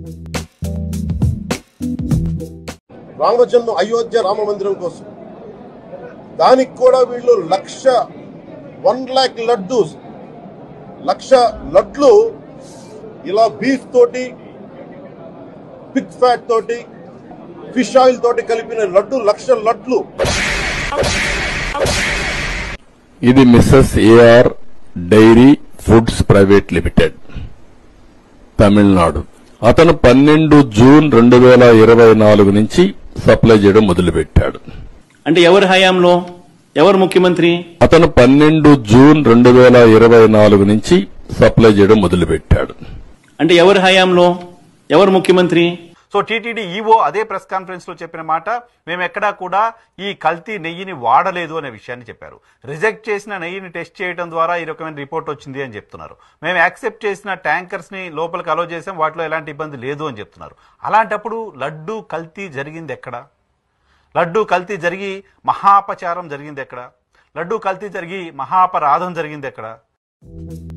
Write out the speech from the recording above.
రామజన్మ అయోధ్య రామ మందిరం కోసం దానికి కూడా వీళ్ళు లక్ష వన్ లాక్ లడ్డు లక్ష లడ్లు ఇలా బీఫ్ తోటి పిగ్ ఫ్యాట్ తోటి ఫిష్ ఆయిల్ తోటి కలిపిన లడ్డు లక్ష లడ్లు ఇది messrs AR dairy foods private limited Tamil Nadu అతను పన్నెండు జూన్ రెండు వేల ఇరవై నాలుగు నుంచి సప్లై చేయడం మొదలుపెట్టాడు అంటే ఎవరి హయాంలో ఎవరు ముఖ్యమంత్రి అతను పన్నెండు జూన్ రెండు వేల ఇరవై నాలుగు నుంచి సప్లై చేయడం మొదలుపెట్టాడు అంటే ఎవరి హయాంలో ఎవరు ముఖ్యమంత్రి సో టీటీడీ ఈవో అదే ప్రెస్ కాన్ఫరెన్స్ లో చెప్పిన మాట మేము ఎక్కడా కూడా ఈ కల్తీ నెయ్యిని వాడలేదు అనే విషయాన్ని చెప్పారు రిజెక్ట్ చేసిన నెయ్యిని టెస్ట్ చేయడం ద్వారా ఈ రకమైన రిపోర్ట్ వచ్చింది అని చెప్తున్నారు మేము యాక్సెప్ట్ చేసిన ట్యాంకర్స్ ని లోపలికి అలో చేసాం వాటిలో ఎలాంటి ఇబ్బంది లేదు అని చెప్తున్నారు అలాంటప్పుడు లడ్డు కల్తీ జరిగింది ఎక్కడ లడ్డు కల్తీ జరిగి మహాపచారం జరిగింది ఎక్కడ లడ్డు కల్తీ జరిగి మహాపరాధం జరిగింది ఎక్కడ